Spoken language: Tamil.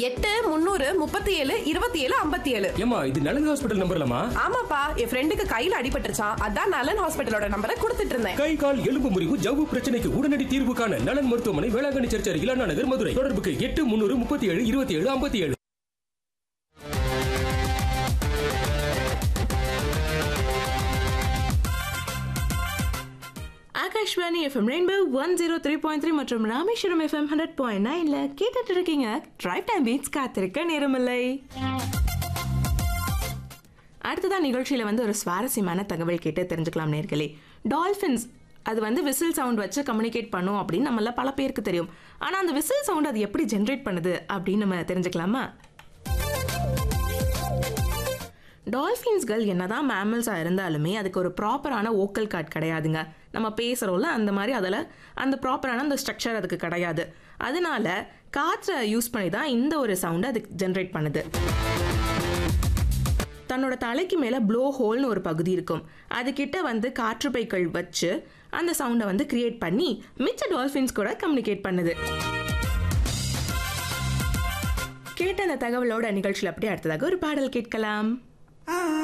எட்டு முந்நூறு முப்பத்தி ஏழு இருபத்தி ஏழு ஐம்பத்தி ஏழு ஏமா இது நலன் ஹாஸ்பிட்டல் நம்பர்லாமா ஆமாப்பா என் ஃப்ரெண்டுக்கு கையில அடிபட்டுருச்சான் அதான் நலன் ஹாஸ்பிட்டலோட நம்பரை கொடுத்துட்டு இருந்தேன் கை கால் எலும்பு முறிவு ஜவ்வு பிரச்சனைக்கு உடனடி தீர்வு காண நலன் மருத்துவமனை வேளாங்கண்ணி சர்ச் அருகில் அண்ணா நகர் மதுரை தொடர்புக்கு எட்டு முன்னூறு முப்பத்தி ஏழு இருபத்தி ஏழு ஐம்பத்தி ஏழு Akashvani FM rainbow one zero three point three மற்றும் ராமேஸ்வரம் எஃப்எம் ஹண்ட்ரட் பாயிண்ட் நைன்ல கேட்டுட்டு இருக்கீங்க டிரைவ் டைம் பீட்ஸ் காத்திருக்க நேரமில்லை அடுத்ததான் நிகழ்ச்சியில் வந்து ஒரு சுவாரஸ்யமான தகவல் கேட்டு தெரிஞ்சுக்கலாம் நேர்களே டால்ஃபின்ஸ் அது வந்து விசில் சவுண்ட் வச்சு கம்யூனிகேட் பண்ணும் அப்படின்னு நம்மள பல பேருக்கு தெரியும் ஆனால் அந்த விசில் சவுண்ட் அது எப்படி ஜென்ரேட் பண்ணுது அப்படின்னு நம்ம தெரிஞ்சுக்கலாமா டால்ஃபின்ஸ்கள் என்னதான் மேமல்ஸாக இருந்தாலுமே அதுக்கு ஒரு ப்ராப்பரான ஓக்கல் கார்ட் கிடையாதுங்க நம்ம பேசுகிறோம்ல அந்த மாதிரி அதில் அந்த ப்ராப்பரான அந்த ஸ்ட்ரக்சர் அதுக்கு கிடையாது அதனால காற்றை யூஸ் பண்ணி தான் இந்த ஒரு சவுண்டை அதுக்கு ஜென்ரேட் பண்ணுது தன்னோட தலைக்கு மேலே ப்ளோ ஹோல்னு ஒரு பகுதி இருக்கும் அதுக்கிட்ட வந்து காற்றுப்பைகள் வச்சு அந்த சவுண்டை வந்து கிரியேட் பண்ணி மிச்ச டால்ஃபின்ஸ் கூட கம்யூனிகேட் பண்ணுது கேட்ட அந்த தகவலோட நிகழ்ச்சியில் அப்படியே அடுத்ததாக ஒரு பாடல் கேட்கலாம்